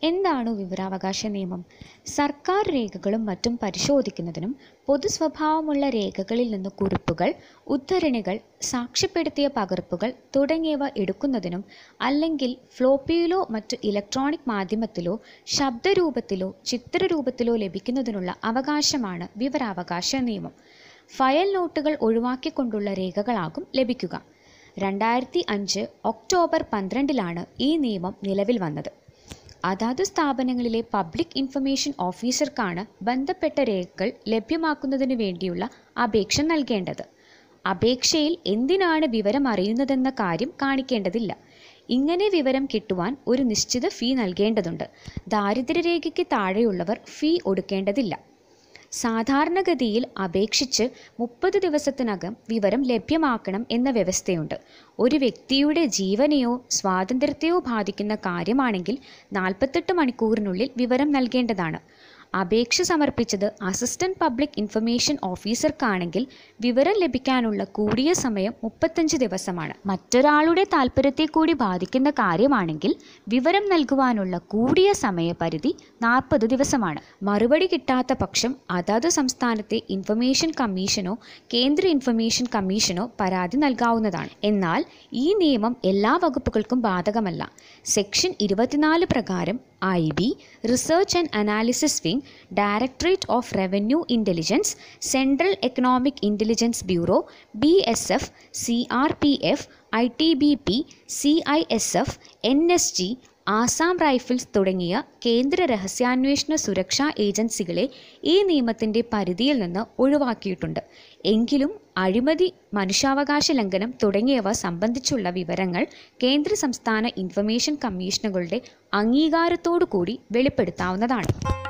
എന്താണ് വിവരാവകാശ നിയമം സർക്കാർ രേഖകളും മറ്റും പരിശോധിക്കുന്നതിനും പൊതു സ്വഭാവമുള്ള രേഖകളിൽ നിന്ന് കുറിപ്പുകൾ ഉദ്ധരണികൾ സാക്ഷ്യപ്പെടുത്തിയ പകർപ്പുകൾ തുടങ്ങിയവ എടുക്കുന്നതിനും അല്ലെങ്കിൽ ഫ്ലോപ്പിയിലോ മറ്റു ഇലക്ട്രോണിക് മാധ്യമത്തിലോ ശബ്ദരൂപത്തിലോ ചിത്രരൂപത്തിലോ ലഭിക്കുന്നതിനുള്ള അവകാശമാണ് വിവരാവകാശ നിയമം ഫയൽ നോട്ടുകൾ ഒഴിവാക്കിക്കൊണ്ടുള്ള രേഖകളാകും ലഭിക്കുക രണ്ടായിരത്തി അഞ്ച് ഒക്ടോബർ പന്ത്രണ്ടിലാണ് ഈ നിയമം നിലവിൽ വന്നത് അതാത് സ്ഥാപനങ്ങളിലെ പബ്ലിക് ഇൻഫർമേഷൻ ഓഫീസർക്കാണ് ബന്ധപ്പെട്ട രേഖകൾ ലഭ്യമാക്കുന്നതിനു വേണ്ടിയുള്ള അപേക്ഷ നൽകേണ്ടത് അപേക്ഷയിൽ എന്തിനാണ് വിവരം അറിയുന്നതെന്ന കാര്യം കാണിക്കേണ്ടതില്ല ഇങ്ങനെ വിവരം കിട്ടുവാൻ ഒരു നിശ്ചിത ഫീ നൽകേണ്ടതുണ്ട് ദാരിദ്ര്യരേഖയ്ക്ക് താഴെയുള്ളവർ ഫീ ഒടുക്കേണ്ടതില്ല സാധാരണഗതിയിൽ അപേക്ഷിച്ച് മുപ്പത് ദിവസത്തിനകം വിവരം ലഭ്യമാക്കണം എന്ന വ്യവസ്ഥയുണ്ട് ഒരു വ്യക്തിയുടെ ജീവനെയോ സ്വാതന്ത്ര്യത്തെയോ ബാധിക്കുന്ന കാര്യമാണെങ്കിൽ നാൽപ്പത്തെട്ട് മണിക്കൂറിനുള്ളിൽ വിവരം നൽകേണ്ടതാണ് അപേക്ഷ സമർപ്പിച്ചത് അസിസ്റ്റന്റ് പബ്ലിക് ഇൻഫർമേഷൻ ഓഫീസർക്കാണെങ്കിൽ വിവരം ലഭിക്കാനുള്ള കൂടിയ സമയം മുപ്പത്തഞ്ച് ദിവസമാണ് മറ്റൊരാളുടെ താൽപ്പര്യത്തെ കൂടി ബാധിക്കുന്ന കാര്യമാണെങ്കിൽ വിവരം നൽകുവാനുള്ള കൂടിയ സമയപരിധി നാൽപ്പത് ദിവസമാണ് മറുപടി കിട്ടാത്ത പക്ഷം അതത് സംസ്ഥാനത്തെ ഇൻഫർമേഷൻ കമ്മീഷനോ കേന്ദ്ര ഇൻഫർമേഷൻ കമ്മീഷനോ പരാതി നൽകാവുന്നതാണ് എന്നാൽ ഈ നിയമം എല്ലാ വകുപ്പുകൾക്കും ബാധകമല്ല സെക്ഷൻ ഇരുപത്തിനാല് പ്രകാരം I B research and analysis wing directorate of revenue intelligence central economic intelligence bureau B S F C R P F I T B P C I S F N S G Assam rifles തുടങ്ങിയ കേന്ദ്ര രഹസ്യാന്വേഷണ സുരക്ഷാ ഏജൻസികളെ ഈ നിയമത്തിൻ്റെ പരിധിയിൽ നിന്ന് ഒഴിവാക്കിയിട്ടുണ്ട് എങ്കിലും അഴിമതി മനുഷ്യാവകാശ ലംഘനം തുടങ്ങിയവ സംബന്ധിച്ചുള്ള വിവരങ്ങൾ കേന്ദ്ര സംസ്ഥാന ഇൻഫർമേഷൻ കമ്മീഷനുകളുടെ അംഗീകാരത്തോടു കൂടി വെളിപ്പെടുത്താവുന്നതാണ്